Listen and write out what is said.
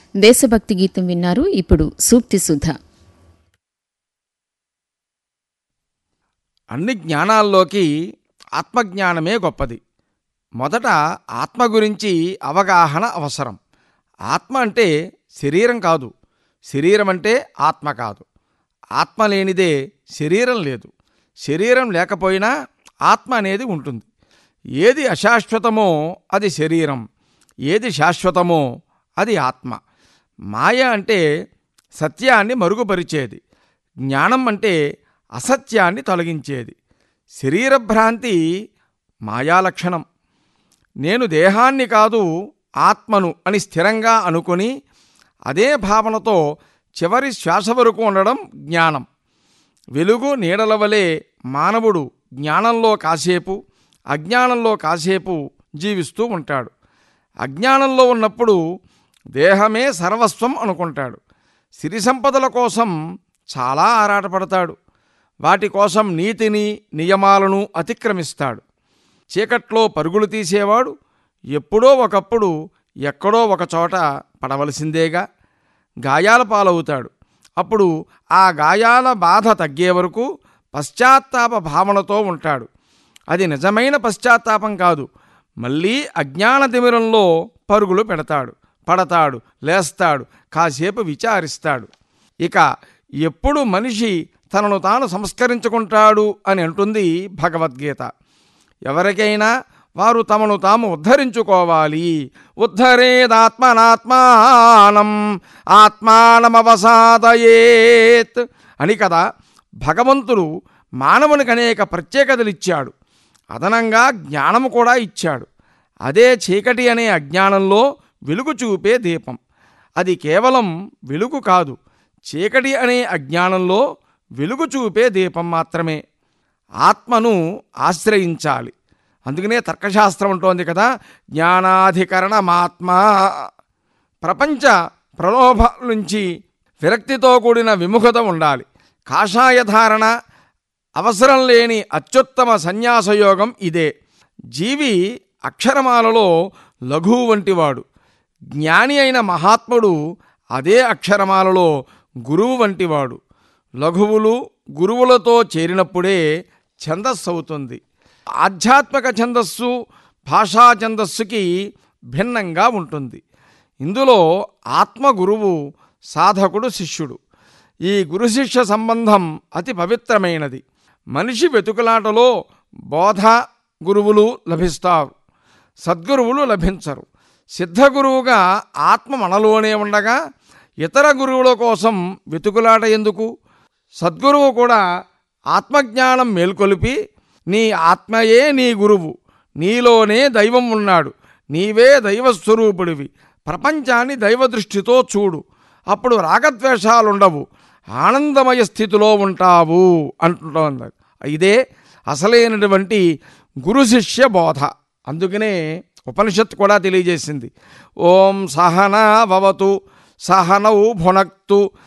దేశభక్తి గీతం విన్నారు ఇప్పుడు సూక్తి సుధ అన్ని జ్ఞానాల్లోకి ఆత్మజ్ఞానమే గొప్పది మొదట ఆత్మ గురించి అవగాహన అవసరం ఆత్మ అంటే శరీరం కాదు శరీరం అంటే ఆత్మ కాదు ఆత్మ లేనిదే శరీరం లేదు శరీరం లేకపోయినా ఆత్మ అనేది ఉంటుంది ఏది అశాశ్వతమో అది శరీరం ఏది శాశ్వతమో అది ఆత్మ మాయ అంటే సత్యాన్ని మరుగుపరిచేది జ్ఞానం అంటే అసత్యాన్ని తొలగించేది శరీరభ్రాంతి మాయాలక్షణం నేను దేహాన్ని కాదు ఆత్మను అని స్థిరంగా అనుకొని అదే భావనతో చివరి శ్వాస వరకు ఉండడం జ్ఞానం వెలుగు నీడల వలె మానవుడు జ్ఞానంలో కాసేపు అజ్ఞానంలో కాసేపు జీవిస్తూ ఉంటాడు అజ్ఞానంలో ఉన్నప్పుడు దేహమే సర్వస్వం అనుకుంటాడు సిరి సంపదల కోసం చాలా ఆరాటపడతాడు వాటి కోసం నీతిని నియమాలను అతిక్రమిస్తాడు చీకట్లో పరుగులు తీసేవాడు ఎప్పుడో ఒకప్పుడు ఎక్కడో ఒక చోట పడవలసిందేగా గాయాల పాలవుతాడు అప్పుడు ఆ గాయాల బాధ తగ్గే వరకు పశ్చాత్తాప భావనతో ఉంటాడు అది నిజమైన పశ్చాత్తాపం కాదు మళ్ళీ అజ్ఞాన తిమిరంలో పరుగులు పెడతాడు పడతాడు లేస్తాడు కాసేపు విచారిస్తాడు ఇక ఎప్పుడు మనిషి తనను తాను సంస్కరించుకుంటాడు అని అంటుంది భగవద్గీత ఎవరికైనా వారు తమను తాము ఉద్ధరించుకోవాలి ఉద్ధరేదాత్మనాత్మానం ఆత్మానమవసాదయేత్ అని కదా భగవంతుడు మానవునికి అనేక ప్రత్యేకతలు ఇచ్చాడు అదనంగా జ్ఞానము కూడా ఇచ్చాడు అదే చీకటి అనే అజ్ఞానంలో వెలుగు చూపే దీపం అది కేవలం వెలుగు కాదు చీకటి అనే అజ్ఞానంలో వెలుగు చూపే దీపం మాత్రమే ఆత్మను ఆశ్రయించాలి అందుకనే తర్కశాస్త్రం ఉంటోంది కదా జ్ఞానాధికరణమాత్మ ప్రపంచ ప్రలోభాల నుంచి విరక్తితో కూడిన విముఖత ఉండాలి కాషాయ ధారణ అవసరం లేని అత్యుత్తమ సన్యాసయోగం ఇదే జీవి అక్షరమాలలో లఘువు వంటివాడు జ్ఞాని అయిన మహాత్ముడు అదే అక్షరమాలలో గురువు వంటివాడు లఘువులు గురువులతో చేరినప్పుడే ఛందస్సు అవుతుంది ఆధ్యాత్మిక ఛందస్సు భాషా ఛందస్సుకి భిన్నంగా ఉంటుంది ఇందులో ఆత్మ గురువు సాధకుడు శిష్యుడు ఈ గురు శిష్య సంబంధం అతి పవిత్రమైనది మనిషి వెతుకులాటలో బోధ గురువులు లభిస్తారు సద్గురువులు లభించరు సిద్ధగురువుగా ఆత్మ మనలోనే ఉండగా ఇతర గురువుల కోసం వెతుకులాట ఎందుకు సద్గురువు కూడా ఆత్మజ్ఞానం మేల్కొలిపి నీ ఆత్మయే నీ గురువు నీలోనే దైవం ఉన్నాడు నీవే దైవస్వరూపుడివి ప్రపంచాన్ని దైవ దృష్టితో చూడు అప్పుడు రాగద్వేషాలుండవు ఆనందమయ స్థితిలో ఉంటావు అంటుతోంది ఇదే అసలైనటువంటి గురు శిష్య బోధ అందుకనే ఉపనిషత్తు కూడా తెలియజేసింది ఓం సహనా భవతు సహనౌ భునక్తు